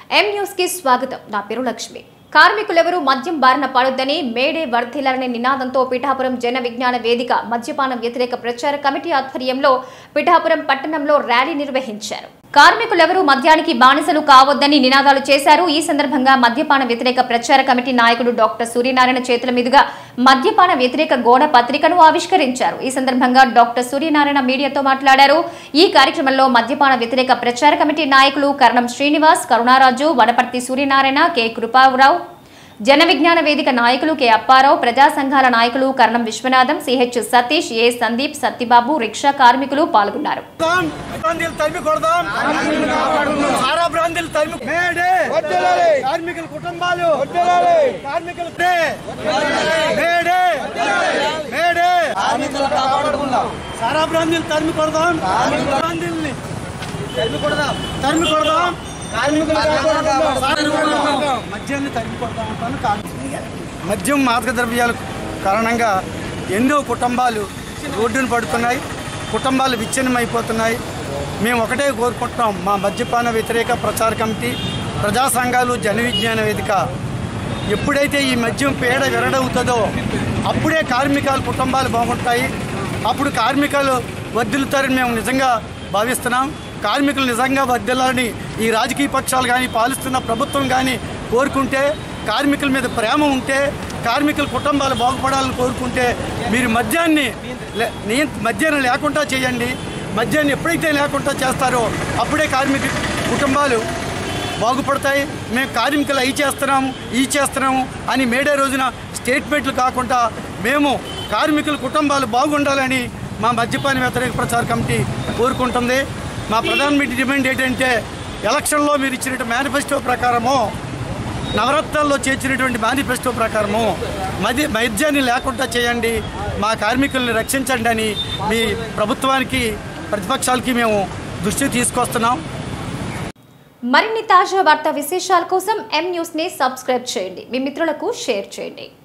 M news కి స్వాగతం నా పేరు లక్ష్మి కార్మికులెవరూ మద్యం బారిన పడొద్దని మేడే వర్ధిల్లాలనే నినాదంతో పిఠాపురం జన విజ్ఞాన వేదిక మద్యపానం వ్యతిరేక ప్రచార కమిటీ ఆధ్వర్యంలో పిఠాపురం పట్టణంలో ర్యాలీ నిర్వహించారు కార్మికులెవరూ మద్యానికి బానిసలు కావద్దని నినాదాలు చేశారు ఈ సందర్భంగా మద్యపాన వ్యతిరేక ప్రచార కమిటీ నాయకుడు డాక్టర్ సూర్యనారాయణ చేతుల మీదుగా మద్యపాన వ్యతిరేక గోడ పత్రికను ఆవిష్కరించారు ఈ సందర్భంగా డాక్టర్ సూర్యనారాయణ మీడియాతో మాట్లాడారు ఈ కార్యక్రమంలో మద్యపాన వ్యతిరేక ప్రచార కమిటీ నాయకులు కరణం శ్రీనివాస్ కరుణారాజు వనపర్తి సూర్యనారాయణ కె కృపారావు జన విజ్ఞాన వేదిక నాయకులు కె అప్పారావు ప్రజా సంఘాల నాయకులు కరణం విశ్వనాథం సిహెచ్ సతీష్ ఏ సందీప్ సత్యబాబు రిక్షా కార్మికులు పాల్గొన్నారు కొడదాం. బ్రాందీలు తరిమి కొడదాం సారా బ్రాందీలు తరిమి మేడే కార్మికుల కుటుంబాలు కార్మికుల దే. మేడే మేడే సారా బ్రాందీలు తరిమి కొడదాం బ్రాందీల్ని తరిమి కొడదాం తరిమి కొడదాం మద్యాన్ని తరిమి కొడదాం అంటాను కార్మికులు. మద్యం మాదక ద్రవ్యాల కారణంగా ఎన్నో కుటుంబాలు రోడ్డున పడుతున్నాయి కుటుంబాలు విచ్ఛిన్నమైపోతున్నాయి మేము ఒకటే కోరుకుంటున్నాం మా మద్యపాన వ్యతిరేక ప్రచార కమిటీ ప్రజా సంఘాలు జన విజ్ఞాన వేదిక ఎప్పుడైతే ఈ మద్యం పేడ విరడవుతుందో అప్పుడే కార్మికాల కుటుంబాలు బాగుంటాయి అప్పుడు కార్మికులు వర్ధిల్లుతారని మేము నిజంగా భావిస్తున్నాం కార్మికులు నిజంగా వర్ధిల్లాలని ఈ రాజకీయ పక్షాలు కానీ పాలిస్తున్న ప్రభుత్వం కానీ కోరుకుంటే కార్మికుల మీద ప్రేమ ఉంటే కార్మికుల కుటుంబాలు బాగుపడాలని కోరుకుంటే మీరు మద్యాన్ని లే- నియం- మద్యాన్ని లేకుండా చేయండి మద్యాన్ని ఎప్పుడైతే లేకుండా చేస్తారో అప్పుడే కార్మిక కుటుంబాలు బాగుపడతాయి మేము కార్మికులు అయి చేస్తున్నాము ఈ చేస్తున్నాము అని మేడే రోజున స్టేట్మెంట్లు కాకుండా మేము కార్మికుల కుటుంబాలు బాగుండాలని మా మద్యపాన వ్యతిరేక ప్రచార కమిటీ కోరుకుంటుంది మా ప్రధాన డిమాండ్ ఏంటంటే ఎలక్షన్లో మీరు ఇచ్చినట్టు మేనిఫెస్టో ప్రకారము నవరత్నాల్లో చేర్చినటువంటి మేనిఫెస్టో ప్రకారము మది మద్యాన్ని లేకుండా చేయండి మా కార్మికుల్ని రక్షించండి అని మీ ప్రభుత్వానికి ప్రతిపక్షాలకి మేము దృష్టి తీసుకొస్తున్నాం మరిన్ని తాజా వార్తా విశేషాల కోసం ఎం న్యూస్ ని సబ్స్క్రైబ్ చేయండి మీ మిత్రులకు షేర్ చేయండి